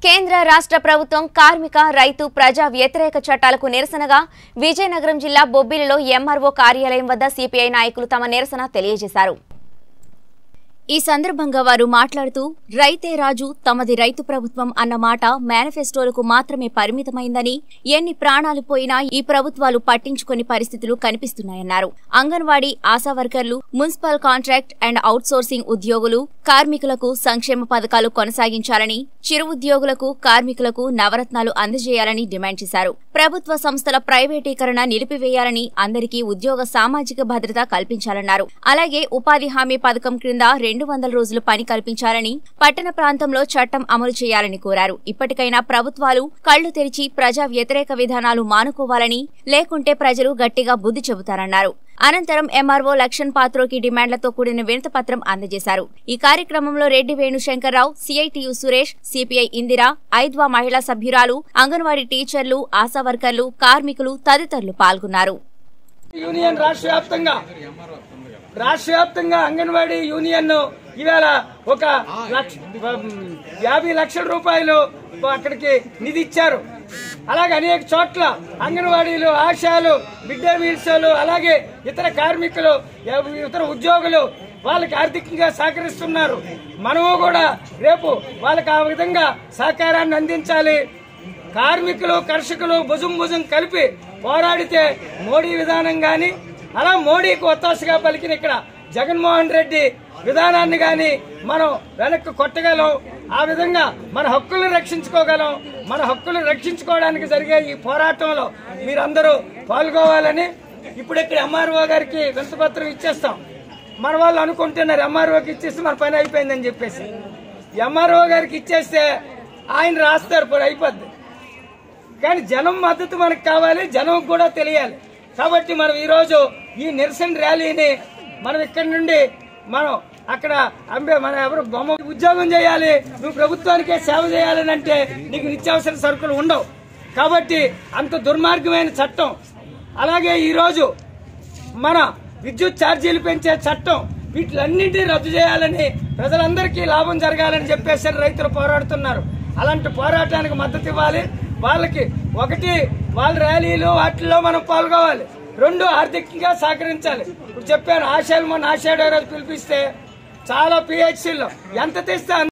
కేంద్ర రాష్ట్ర ప్రభుత్వం కార్మిక రైతు ప్రజా వ్యతిరేక చట్టాలకు నిరసనగా విజయనగరం జిల్లా బొబ్బిలిలో ఎంఆర్ఓ కార్యాలయం వద్ద సిపిఐ నాయకులు తమ నిరసన తెలియజేశారు ఈ సందర్భంగా వారు మాట్లాడుతూ రైతే రాజు తమది రైతు ప్రభుత్వం అన్న మాట మేనిఫెస్టోలకు మాత్రమే పరిమితమైందని ఎన్ని ప్రాణాలు పోయినా ఈ ప్రభుత్వాలు పట్టించుకొని పరిస్థితులు కనిపిస్తున్నాయన్నారు అంగన్వాడీ ఆశా వర్కర్లు మున్సిపల్ కాంట్రాక్ట్ అండ్ అవుట్సోర్సింగ్ ఉద్యోగులు కార్మికులకు సంక్షేమ పథకాలు కొనసాగించాలని చిరు ఉద్యోగులకు కార్మికులకు నవరత్నాలు అందజేయాలని డిమాండ్ చేశారు ప్రభుత్వ సంస్థల ప్రైవేటీకరణ నిలిపివేయాలని అందరికీ ఉద్యోగ సామాజిక భద్రత కల్పించాలన్నారు అలాగే ఉపాధి హామీ పథకం క్రింద రెండు వందల రోజులు పని కల్పించాలని పట్టణ ప్రాంతంలో చట్టం అమలు చేయాలని కోరారు ఇప్పటికైనా ప్రభుత్వాలు కళ్లు తెరిచి ప్రజా వ్యతిరేక విధానాలు మానుకోవాలని లేకుంటే ప్రజలు గట్టిగా బుద్ధి చెబుతారన్నారు అనంతరం ఎంఆర్ఓ లక్ష్మణ్ పాత్రోకి డిమాండ్లతో కూడిన వినతిపత్రం అందజేశారు ఈ కార్యక్రమంలో రెడ్డి వేణుశంకర్రావు సిఐటియు సురేష్ సిపిఐ ఇందిర ఐద్వా మహిళా సభ్యురాలు అంగన్వాడీ టీచర్లు ఆశా వర్కర్లు కార్మికులు తదితరులు పాల్గొన్నారు యూనియన్ రాష్ట్ర వ్యాప్తంగా రాష్ట్ర వ్యాప్తంగా అంగన్వాడీ యూనియన్ ఇవాళ ఒక లక్ష యాభై లక్షల రూపాయలు అక్కడికి నిధి ఇచ్చారు అలాగే అనేక చోట్ల అంగన్వాడీలు ఆశాలు మిడ్ డే మీల్స్ అలాగే ఇతర కార్మికులు ఇతర ఉద్యోగులు వాళ్ళకి ఆర్థికంగా సహకరిస్తున్నారు మనము కూడా రేపు వాళ్ళకి ఆ విధంగా సహకారాన్ని అందించాలి కార్మికులు కర్షకులు భుజం భుజం కలిపి పోరాడితే మోడీ విధానం గాని అలా మోడీకి ఒత్తాసగా పలికిన ఇక్కడ జగన్మోహన్ రెడ్డి విధానాన్ని గాని మనం వెనక్కి కొట్టగలం ఆ విధంగా మన హక్కులను రక్షించుకోగలం మన హక్కులు రక్షించుకోవడానికి జరిగే ఈ పోరాటంలో మీరందరూ పాల్గొవాలని ఇప్పుడు ఇక్కడ ఎంఆర్ఓ గారికి వింతపత్రం ఇచ్చేస్తాం మన వాళ్ళు అనుకుంటున్నారు ఎంఆర్ఓకి ఇచ్చేస్తే మన పని అయిపోయిందని చెప్పేసి ఎంఆర్ఓ గారికి ఇచ్చేస్తే ఆయన రాస్తారు ఇప్పుడు అయిపోద్ది కానీ జనం మద్దతు మనకు కావాలి జనం కూడా తెలియాలి కాబట్టి మనం ఈరోజు ఈ నిరసన ర్యాలీని మనం ఇక్కడి నుండి మనం అక్కడ అంబే మన ఎవరు బొమ్మ ఉద్యోగం చేయాలి నువ్వు ప్రభుత్వానికే సేవ చేయాలని అంటే నీకు నిత్యావసర సరుకులు ఉండవు కాబట్టి అంత దుర్మార్గమైన చట్టం అలాగే ఈరోజు మన విద్యుత్ ఛార్జీలు పెంచే చట్టం వీటిలన్నింటినీ రద్దు చేయాలని ప్రజలందరికీ లాభం జరగాలని చెప్పేసి రైతులు పోరాడుతున్నారు అలాంటి పోరాటానికి మద్దతు ఇవ్వాలి వాళ్ళకి ఒకటి వాళ్ళ ర్యాలీలు వాటిల్లో మనం పాల్గొవాలి రెండు ఆర్థికంగా సహకరించాలి ఇప్పుడు చెప్పాను ఆశాలు మన ఆషాఢ రోజు పిలిపిస్తే చాలా పిహెచ్సిలో ఎంత తెస్తే అంత